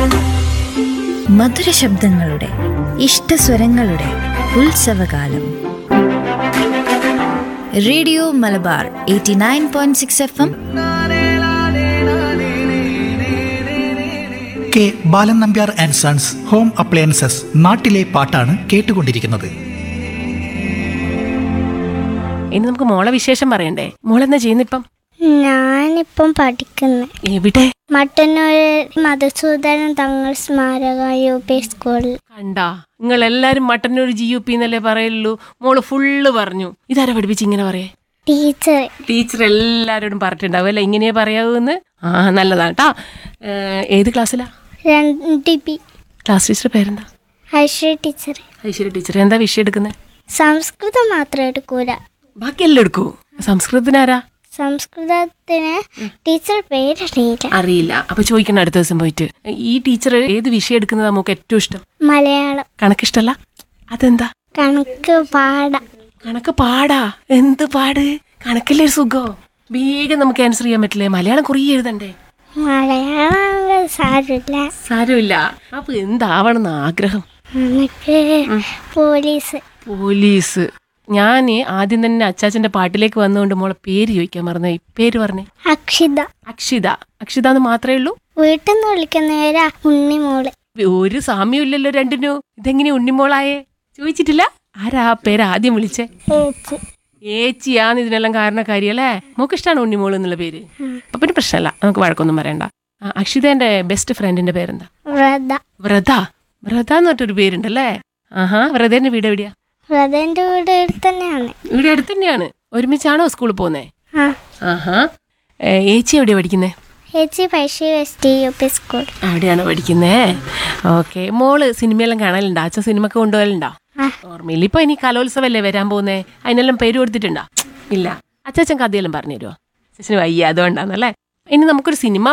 മധുര ശബ്ദങ്ങളുടെ ഇഷ്ടസ്വരങ്ങളുടെ ഉത്സവകാലം radio Malabar eighty nine point six F M K Balan Nambiar and sons home appliances നാട്ടിലെ പാട്ടാണ് കേട്ടുകൊണ്ടിരിക്കുന്നത് ഇനി നമുക്ക് മോളെ വിശേഷം പറയണ്ടേ മോളെന്താ ചെയ്യുന്നിപ്പം ഞാനിപ്പം പഠിക്കുന്നു എവിടെ മട്ടന്നൂർ മധുസൂദനൻ തങ്ങൾ സ്മാരക യു പി സ്കൂളിൽ കണ്ടാ നിങ്ങൾ എല്ലാരും മട്ടന്നൂർ ജി യു പി എന്നല്ലേ പറയുള്ളൂ മോള് ഫുള്ള് പറഞ്ഞു ഇതാരാ പഠിപ്പിച്ച് ഇങ്ങനെ പറയേ ടീച്ചർ ടീച്ചർ എല്ലാരോടും പറഞ്ഞിട്ടുണ്ടാവും അല്ലേ ഇങ്ങനെ പറയാവൂന്ന് ആ നല്ലതാണ് കേട്ടാ ഏത് ക്ലാസ്സിലാ രണ്ട് ബി ക്ലാസ് ടീച്ചർ പേരെന്താ ഐശ്വര്യ ടീച്ചർ ഐശ്വര്യ ടീച്ചർ എന്താ വിഷയം എടുക്കുന്നത് സംസ്കൃതം മാത്രം എടുക്കൂല ബാക്കിയെല്ലാം എടുക്കൂ സംസ്കൃതത്തിനാരാ സംസ്കൃതത്തിന് ടീച്ചർ പേരറിയില്ല അറിയില്ല അപ്പൊ ചോദിക്കണം അടുത്ത ദിവസം പോയിട്ട് ഈ ടീച്ചർ ഏത് വിഷയം എടുക്കുന്നത് നമുക്ക് ഏറ്റവും ഇഷ്ടം മലയാളം കണക്കിഷ്ടല്ല അതെന്താ കണക്ക് പാട കണക്ക് പാടാ എന്ത് പാട് കണക്കല്ലേ ഒരു സുഖോ വേഗം നമുക്ക് ആൻസർ ചെയ്യാൻ പറ്റില്ലേ മലയാളം കുറേ എഴുതണ്ടേ മലയാളം സാരമില്ല സാരമില്ല അപ്പൊ എന്താവണമെന്ന് ആഗ്രഹം നമുക്ക് പോലീസ് പോലീസ് ഞാൻ ആദ്യം തന്നെ അച്ചാച്ചന്റെ പാട്ടിലേക്ക് വന്നുകൊണ്ട് മോളെ പേര് ചോദിക്കാൻ മറന്നു പേര് പറഞ്ഞേ അക്ഷിത അക്ഷിത അക്ഷിത എന്ന് മാത്രമേ ഉള്ളൂ വീട്ടിൽ നിന്ന് വിളിക്കുന്നവരാ ഉണ്ണിമോള് ഒരു സാമ്യം ഇല്ലല്ലോ രണ്ടിനു ഇതെങ്ങനെ ഉണ്ണിമോളായേ ചോദിച്ചിട്ടില്ല ആരാ ആ പേര് ആദ്യം വിളിച്ചേ ചേച്ചി ഏച്ചിയാന്ന് ഇതിനെല്ലാം കാരണക്കാരിയല്ലേ മോക്ക് ഇഷ്ടമാണ് ഉണ്ണിമോൾ എന്നുള്ള പേര് അപ്പൊ പിന്നെ പ്രശ്നമല്ല നമുക്ക് വഴക്കൊന്നും പറയണ്ട ആ, അക്ഷിതേന്റെ ബെസ്റ്റ് ഫ്രണ്ടിന്റെ പേരെന്താ വ്രത വ്രത വ്രത എന്ന് പറഞ്ഞിട്ടൊരു പേരുണ്ടല്ലേ ആഹാ വ്രതേന്റെ വീട് എവിടെയാ വ്രതന്റെ വീട് ഇവിടെ തന്നെയാണ് ഇവിടെ അടുത്ത് തന്നെയാണ് ഒരുമിച്ചാണോ സ്കൂളിൽ പോകുന്നേ ആ ആഹാ ഏ, ഏച്ചി എവിടെയാ പഠിക്കുന്നേ ചേച്ചി പൈസ വെസ്റ്റ് യു പി സ്കൂൾ അവിടെയാണോ പഠിക്കുന്നേ ഓക്കെ മോള് സിനിമയെല്ലാം കാണലുണ്ടോ അച്ഛൻ സിനിമക്ക് കൊണ്ടുപോകലുണ്ടോ ആ. ഓർമ്മയില്ല ഇപ്പൊ ഇനി കലോത്സവല്ലേ വരാൻ പോകുന്നേ അതിനെല്ലാം പേര് കൊടുത്തിട്ടുണ്ടോ ഇല്ല അച്ഛൻ കഥയെല്ലാം പറഞ്ഞു തരുമോ അച്ഛന് വയ്യ അതുകൊണ്ടാണല്ലേ ഇനി നമുക്കൊരു സിനിമ